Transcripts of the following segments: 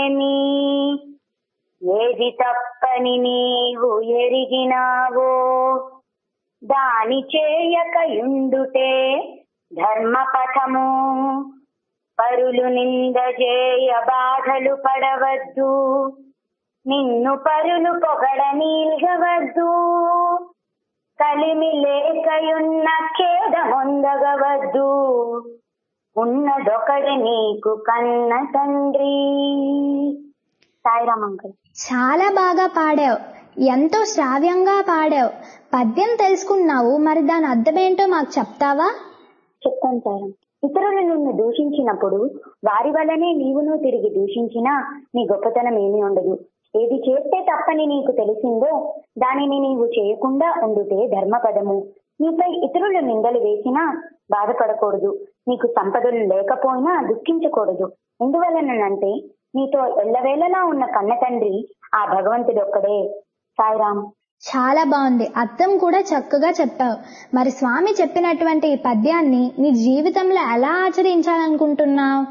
నీ ఏది తప్పని నీవు ఎరిగినావో దాని చేయకయుండుటే ధర్మపథము పరులు నిందజేయ బాధలు పడవద్దు నిన్ను పరులు పొగడ నీల్గవద్దు కలిమి లేకయున్న ఖేదమొందగవద్దు ఉన్నదొకడి నీకు కన్న తండ్రి సాయిరామ్ అంకుల్ చాలా బాగా పాడావు ఎంతో శ్రావ్యంగా పాడావు పద్యం తెలుసుకున్నావు మరి దాని అర్థమేంటో మాకు చెప్తావా చెప్తాను సారం ఇతరులు నిన్ను దూషించినప్పుడు వారి వల్లనే నీవును తిరిగి దూషించినా నీ గొప్పతనం ఏమీ ఉండదు ఏది చేస్తే తప్పని నీకు తెలిసిందో దానిని నీవు చేయకుండా ఉండుటే ధర్మపదము నీపై ఇతరులు నిందలు వేసినా బాధపడకూడదు నీకు సంపదలు లేకపోయినా దుఃఖించకూడదు ఎందువలనంటే నీతో ఎల్లవేళలా ఉన్న కన్న తండ్రి ఆ భగవంతుడొక్కడే సాయిరామ్ చాలా బాగుంది అర్థం కూడా చక్కగా చెప్పావు మరి స్వామి చెప్పినటువంటి ఈ పద్యాన్ని నీ జీవితంలో ఎలా ఆచరించాలనుకుంటున్నావు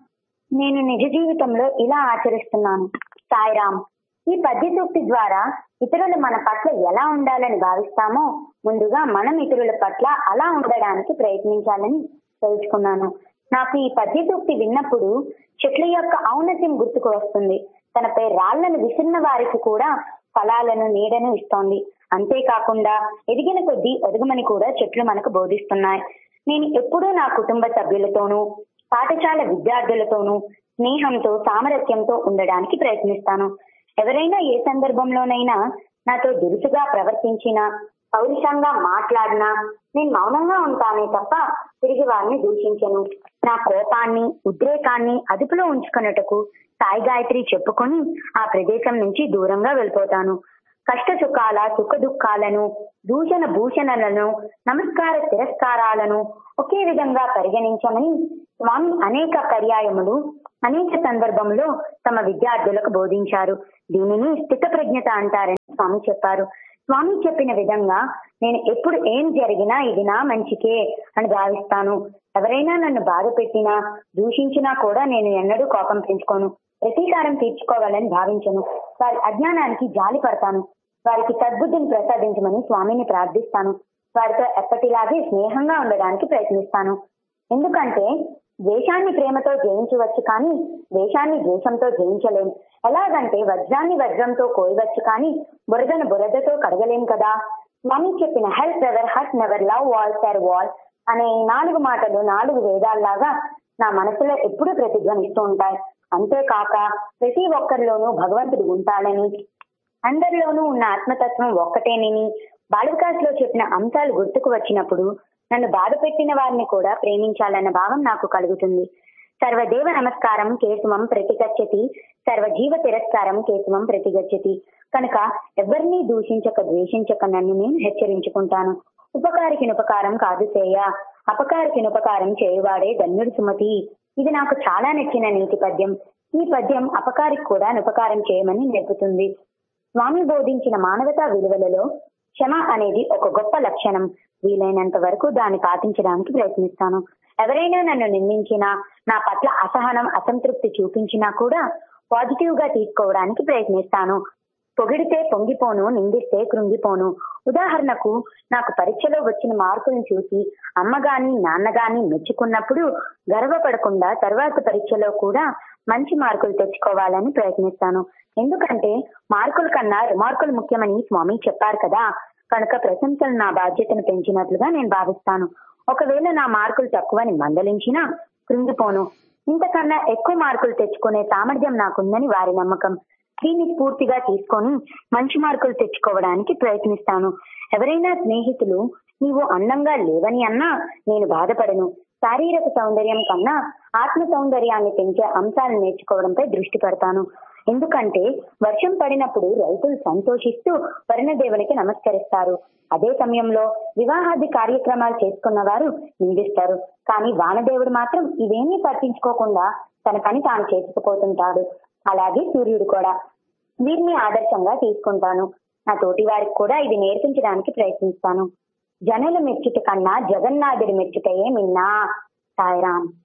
నేను నిజ జీవితంలో ఇలా ఆచరిస్తున్నాను సాయిరామ్ ఈ పద్య సూక్తి ద్వారా ఇతరులు మన పట్ల ఎలా ఉండాలని భావిస్తామో ముందుగా మనం ఇతరుల పట్ల అలా ఉండడానికి ప్రయత్నించాలని తెలుసుకున్నాను నాకు ఈ పద్య సూక్తి విన్నప్పుడు చెట్ల యొక్క ఔన్నత్యం గుర్తుకు వస్తుంది తనపై రాళ్లను విసిరిన వారికి కూడా ఫలాలను నీడను ఇస్తోంది అంతేకాకుండా ఎదిగిన కొద్దీ ఎదగమని కూడా చెట్లు మనకు బోధిస్తున్నాయి నేను ఎప్పుడూ నా కుటుంబ సభ్యులతోనూ పాఠశాల విద్యార్థులతోనూ స్నేహంతో సామరస్యంతో ఉండడానికి ప్రయత్నిస్తాను ఎవరైనా ఏ సందర్భంలోనైనా నాతో దురుసుగా ప్రవర్తించినా పౌరుషంగా మాట్లాడినా నేను మౌనంగా ఉంటానే తప్ప తిరిగి వారిని దూషించను నా కోపాన్ని ఉద్రేకాన్ని అదుపులో ఉంచుకున్నట్టుకు సాయి గాయత్రి చెప్పుకొని ఆ ప్రదేశం నుంచి దూరంగా వెళ్ళిపోతాను కష్ట సుఖాల సుఖ దుఃఖాలను దూషణ భూషణలను నమస్కార తిరస్కారాలను ఒకే విధంగా పరిగణించమని స్వామి అనేక పర్యాయములు అనేక సందర్భంలో తమ విద్యార్థులకు బోధించారు దీనిని స్థిత ప్రజ్ఞత అంటారని స్వామి చెప్పారు స్వామి చెప్పిన విధంగా నేను ఎప్పుడు ఏం జరిగినా ఇది నా మంచికే అని భావిస్తాను ఎవరైనా నన్ను బాధ పెట్టినా దూషించినా కూడా నేను ఎన్నడూ కోపం పెంచుకోను ప్రతీకారం తీర్చుకోవాలని భావించను వారి అజ్ఞానానికి జాలి పడతాను వారికి సద్బుద్ధిని ప్రసాదించమని స్వామిని ప్రార్థిస్తాను వారితో ఎప్పటిలాగే స్నేహంగా ఉండడానికి ప్రయత్నిస్తాను ఎందుకంటే ద్వేషాన్ని ప్రేమతో జయించవచ్చు కానీ ద్వేషాన్ని ద్వేషంతో జయించలేం ఎలాగంటే వజ్రాన్ని వజ్రంతో కోయవచ్చు కానీ బురదను బురదతో కడగలేం కదా స్వామి చెప్పిన help ever hurt never love all serve all అనే ఈ నాలుగు మాటలు నాలుగు వేదాల్లాగా నా మనసులో ఎప్పుడూ ప్రతిధ్వనిస్తూ ఉంటాయి అంతేకాక ప్రతి ఒక్కరిలోనూ భగవంతుడు ఉంటాడని అందరిలోనూ ఉన్న ఆత్మతత్వం ఒక్కటేనని బాలవికాస్ లో చెప్పిన అంశాలు గుర్తుకు వచ్చినప్పుడు నన్ను బాధ పెట్టిన వారిని కూడా ప్రేమించాలన్న భావం నాకు కలుగుతుంది సర్వదేవ నమస్కారం కేశవం ప్రతిగచ్చతి సర్వజీవ తిరస్కారం కేశవం ప్రతిగచ్చతి కనుక ఎవరిని దూషించక ద్వేషించక నన్ను నేను హెచ్చరించుకుంటాను ఉపకారికి ఉపకారం కాదు చేయ అపకారికి ఉపకారం చేయువాడే ధన్యుడు సుమతి ఇది నాకు చాలా నచ్చిన నీతి పద్యం ఈ పద్యం అపకారికి కూడా ఉపకారం చేయమని నేర్పుతుంది స్వామి బోధించిన మానవతా విలువలలో క్షమ అనేది ఒక గొప్ప లక్షణం వీలైనంత వరకు దాన్ని పాటించడానికి ప్రయత్నిస్తాను ఎవరైనా నన్ను నిందించినా నా పట్ల అసహనం అసంతృప్తి చూపించినా కూడా పాజిటివ్ గా తీసుకోవడానికి ప్రయత్నిస్తాను పొగిడితే పొంగిపోను నిందిస్తే కృంగిపోను ఉదాహరణకు నాకు పరీక్షలో వచ్చిన మార్కులను చూసి అమ్మ గాని నాన్న గాని మెచ్చుకున్నప్పుడు గర్వపడకుండా తర్వాత పరీక్షలో కూడా మంచి మార్కులు తెచ్చుకోవాలని ప్రయత్నిస్తాను ఎందుకంటే మార్కుల కన్నా రిమార్కులు ముఖ్యమని స్వామి చెప్పారు కదా కనుక ప్రశంసలు నా బాధ్యతను పెంచినట్లుగా నేను భావిస్తాను ఒకవేళ నా మార్కులు తక్కువని మందలించినా కృంగిపోను ఇంతకన్నా ఎక్కువ మార్కులు తెచ్చుకునే సామర్థ్యం నాకుందని వారి నమ్మకం దీన్ని స్ఫూర్తిగా తీసుకొని మంచి మార్కులు తెచ్చుకోవడానికి ప్రయత్నిస్తాను ఎవరైనా స్నేహితులు నీవు అందంగా లేవని అన్నా నేను బాధపడను శారీరక సౌందర్యం కన్నా ఆత్మ సౌందర్యాన్ని పెంచే అంశాలను నేర్చుకోవడంపై దృష్టి పెడతాను ఎందుకంటే వర్షం పడినప్పుడు రైతులు సంతోషిస్తూ వరుణదేవునికి నమస్కరిస్తారు అదే సమయంలో వివాహాది కార్యక్రమాలు చేసుకున్న వారు నిందిస్తారు కానీ వానదేవుడు మాత్రం ఇవేమీ పట్టించుకోకుండా తన పని తాను చేసుకుపోతుంటాడు అలాగే సూర్యుడు కూడా వీరిని ఆదర్శంగా తీసుకుంటాను నా తోటి వారికి కూడా ఇది నేర్పించడానికి ప్రయత్నిస్తాను జనుల మెచ్చుట కన్నా జగన్నాథుడి మెచ్చుటయే మిన్నా సాయిరామ్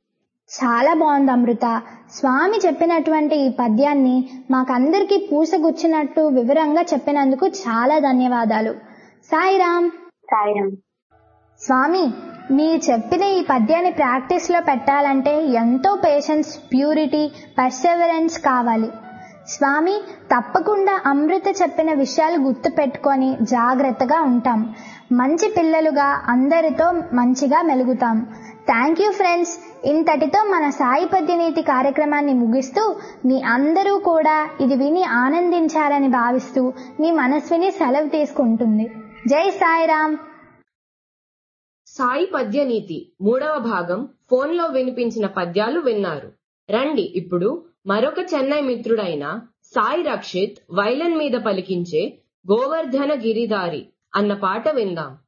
చాలా బాగుంది అమృత స్వామి చెప్పినటువంటి ఈ పద్యాన్ని మాకందరికీ పూసగుచ్చినట్టు వివరంగా చెప్పినందుకు చాలా ధన్యవాదాలు సాయిరామ్ సాయిరామ్ స్వామి మీరు చెప్పిన ఈ పద్యాన్ని ప్రాక్టీస్లో పెట్టాలంటే ఎంతో పేషెన్స్ ప్యూరిటీ పర్సెవరెన్స్ కావాలి స్వామి తప్పకుండా అమృత చెప్పిన విషయాలు గుర్తు పెట్టుకొని జాగ్రత్తగా ఉంటాం మంచి పిల్లలుగా అందరితో మంచిగా మెలుగుతాం థ్యాంక్ యూ ఫ్రెండ్స్ ఇంతటితో మన సాయి పద్యనీతి కార్యక్రమాన్ని ముగిస్తూ మీ అందరూ కూడా ఇది విని ఆనందించాలని భావిస్తూ మీ మనస్విని సెలవు తీసుకుంటుంది జై సాయిరామ్ సాయి పద్యనీతి మూడవ భాగం ఫోన్లో వినిపించిన పద్యాలు విన్నారు రండి ఇప్పుడు మరొక చెన్నై మిత్రుడైన సాయి రక్షిత్ వైలన్ మీద పలికించే గోవర్ధన గిరిదారి అన్న పాట విందాం